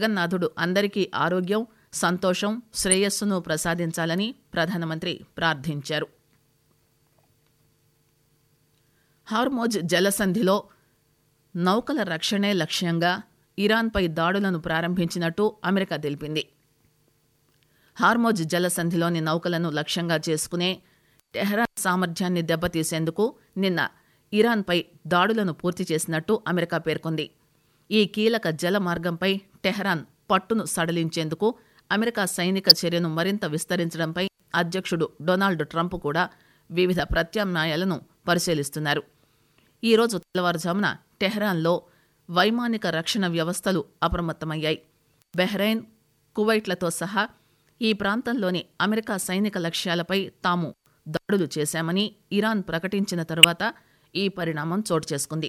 జగన్నాథుడు అందరికీ ఆరోగ్యం సంతోషం శ్రేయస్సును ప్రసాదించాలని ప్రధానమంత్రి ప్రార్థించారు హార్మోజ్ జలసంధిలో నౌకల రక్షణే లక్ష్యంగా ఇరాన్పై దాడులను ప్రారంభించినట్టు అమెరికా తెలిపింది హార్మోజ్ జలసంధిలోని నౌకలను లక్ష్యంగా చేసుకునే టెహ్రాన్ సామర్థ్యాన్ని దెబ్బతీసేందుకు నిన్న ఇరాన్పై దాడులను పూర్తి చేసినట్టు అమెరికా పేర్కొంది ఈ కీలక జల మార్గంపై టెహ్రాన్ పట్టును సడలించేందుకు అమెరికా సైనిక చర్యను మరింత విస్తరించడంపై అధ్యక్షుడు డొనాల్డ్ ట్రంప్ కూడా వివిధ ప్రత్యామ్నాయాలను పరిశీలిస్తున్నారు ఈరోజు తెల్లవారుజామున టెహ్రాన్లో వైమానిక రక్షణ వ్యవస్థలు అప్రమత్తమయ్యాయి బెహ్రెయిన్ కువైట్లతో సహా ఈ ప్రాంతంలోని అమెరికా సైనిక లక్ష్యాలపై తాము దాడులు చేశామని ఇరాన్ ప్రకటించిన తరువాత ఈ పరిణామం చోటు చేసుకుంది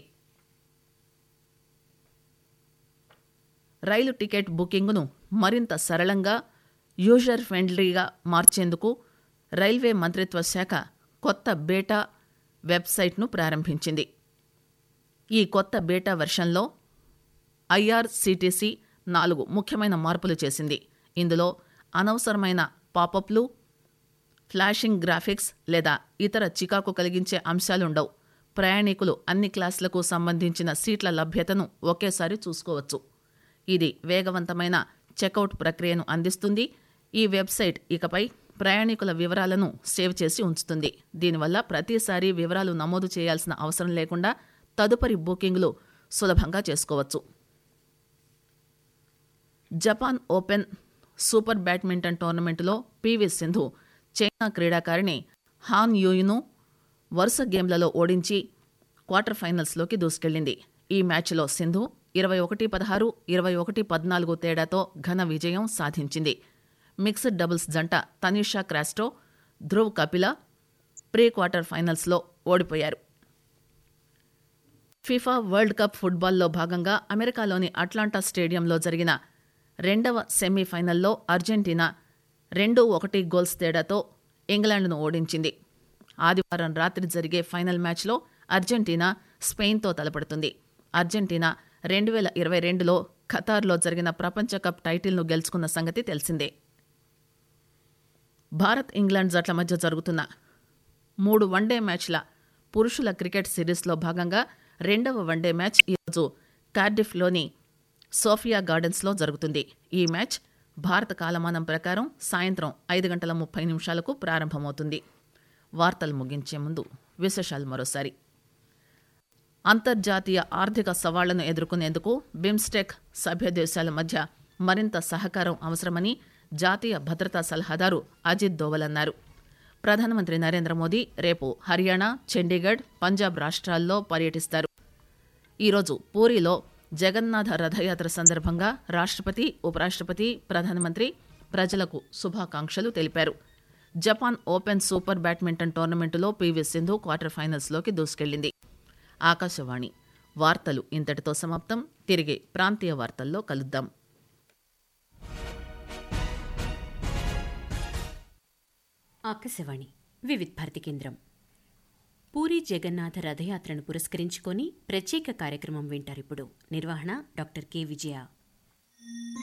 రైలు టికెట్ బుకింగ్ను మరింత సరళంగా యూజర్ ఫ్రెండ్లీగా మార్చేందుకు రైల్వే మంత్రిత్వ శాఖ కొత్త బేటా వెబ్సైట్ను ప్రారంభించింది ఈ కొత్త బేటా వెర్షన్లో ఐఆర్సీటీసీ నాలుగు ముఖ్యమైన మార్పులు చేసింది ఇందులో అనవసరమైన పాపప్లు ఫ్లాషింగ్ గ్రాఫిక్స్ లేదా ఇతర చికాకు కలిగించే అంశాలుండవు ప్రయాణికులు అన్ని క్లాసులకు సంబంధించిన సీట్ల లభ్యతను ఒకేసారి చూసుకోవచ్చు ఇది వేగవంతమైన చెక్అవుట్ ప్రక్రియను అందిస్తుంది ఈ వెబ్సైట్ ఇకపై ప్రయాణికుల వివరాలను సేవ్ చేసి ఉంచుతుంది దీనివల్ల ప్రతిసారి వివరాలు నమోదు చేయాల్సిన అవసరం లేకుండా తదుపరి బుకింగ్లు సులభంగా చేసుకోవచ్చు జపాన్ ఓపెన్ సూపర్ బ్యాడ్మింటన్ టోర్నమెంటులో పీవీ సింధు చైనా క్రీడాకారిణి హాన్ యూయును వరుస గేమ్లలో ఓడించి క్వార్టర్ ఫైనల్స్లోకి దూసుకెళ్లింది ఈ మ్యాచ్లో సింధు ఇరవై ఒకటి పదహారు ఇరవై ఒకటి పద్నాలుగు తేడాతో ఘన విజయం సాధించింది మిక్స్డ్ డబుల్స్ జంట తనీషా క్రాస్టో ధ్రువ్ కపిల ప్రీ క్వార్టర్ ఫైనల్స్లో ఓడిపోయారు ఫిఫా వరల్డ్ కప్ ఫుట్బాల్లో భాగంగా అమెరికాలోని అట్లాంటా స్టేడియంలో జరిగిన రెండవ సెమీఫైనల్లో అర్జెంటీనా రెండు ఒకటి గోల్స్ తేడాతో ఇంగ్లాండ్ను ఓడించింది ఆదివారం రాత్రి జరిగే ఫైనల్ మ్యాచ్లో అర్జెంటీనా స్పెయిన్తో తలపడుతుంది అర్జెంటీనా రెండు వేల ఇరవై రెండులో ఖతార్లో జరిగిన ప్రపంచ కప్ టైటిల్ను గెలుచుకున్న సంగతి తెలిసిందే భారత్ ఇంగ్లాండ్ జట్ల మధ్య జరుగుతున్న మూడు వన్డే మ్యాచ్ల పురుషుల క్రికెట్ సిరీస్లో భాగంగా రెండవ వన్డే మ్యాచ్ ఈరోజు కార్డిఫ్లోని సోఫియా గార్డెన్స్లో జరుగుతుంది ఈ మ్యాచ్ భారత కాలమానం ప్రకారం సాయంత్రం ఐదు గంటల ముప్పై నిమిషాలకు ప్రారంభమవుతుంది వార్తలు ముగించే ముందు విశేషాలు మరోసారి అంతర్జాతీయ ఆర్థిక సవాళ్లను ఎదుర్కొనేందుకు బిమ్స్టెక్ సభ్య దేశాల మధ్య మరింత సహకారం అవసరమని జాతీయ భద్రతా సలహాదారు అజిత్ దోవల్ అన్నారు ప్రధానమంత్రి నరేంద్ర మోదీ రేపు హర్యానా చండీగఢ్ పంజాబ్ రాష్ట్రాల్లో పర్యటిస్తారు ఈరోజు పూరిలో జగన్నాథ రథయాత్ర సందర్భంగా రాష్ట్రపతి ఉపరాష్ట్రపతి ప్రధానమంత్రి ప్రజలకు శుభాకాంక్షలు తెలిపారు జపాన్ ఓపెన్ సూపర్ బ్యాడ్మింటన్ టోర్నమెంటులో పీవీ సింధు క్వార్టర్ ఫైనల్స్లోకి దూసుకెళ్లింది ఆకాశవాణి వార్తలు ఇంతటితో సమాప్తం తిరిగి ప్రాంతీయ వార్తల్లో కలుద్దాం ఆకాశవాణి వివిధ్ భారతి కేంద్రం పూరి జగన్నాథ రథయాత్రను పురస్కరించుకొని ప్రత్యేక కార్యక్రమం వింటారిప్పుడు నిర్వహణ డాక్టర్ కె విజయ